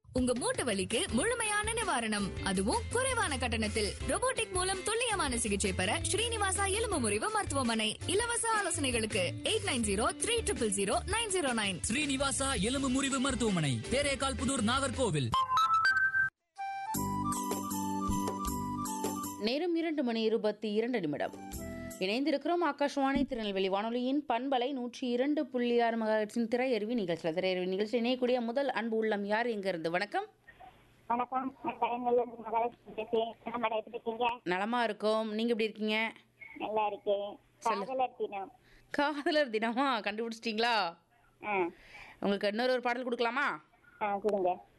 உங்க மூட்டு வலிக்கு முழுமையான நிவாரணம் அதுவும் குறைவான கட்டணத்தில் robotic மூலம் துல்லியமான சிகிச்சை பெற ஸ்ரீனிவாசா எலும்பு முறிவு மருத்துவமனை இலவச ஆலோசனைகளுக்கு eight nine zero three triple zero nine zero nine Srinivasa எலும்பு முறிவு மருத்துவமனை தேரேகால் புதூர் நாகர்கோவில் நேரம் இரண்டு மணி இருபத்தி இரண்டு நிமிடம் இணைந்திருக்கிறோம் ஆகாஷ்வாணி திருநெல்வேலி வானொலியின் பண்பலை நூற்றி இரண்டு புள்ளி ஆறு மகாட்சின் திரையருவி நிகழ்ச்சியில் திரையருவி நிகழ்ச்சி இணையக்கூடிய முதல் அன்பு உள்ளம் யார் எங்க இருந்து வணக்கம் வணக்கம் நான் கலைஞர் மகாலட்சுமி பேசுறேன் என்ன மேடம் எப்படி இருக்கீங்க நலமா இருக்கோம் நீங்க எப்படி இருக்கீங்க நல்லா இருக்கேன் காதலர் தினம் காதலர் தினமா கண்டுபிடிச்சிட்டீங்களா ஆ உங்களுக்கு இன்னொரு ஒரு பாடல் கொடுக்கலாமா ஆ கொடுங்க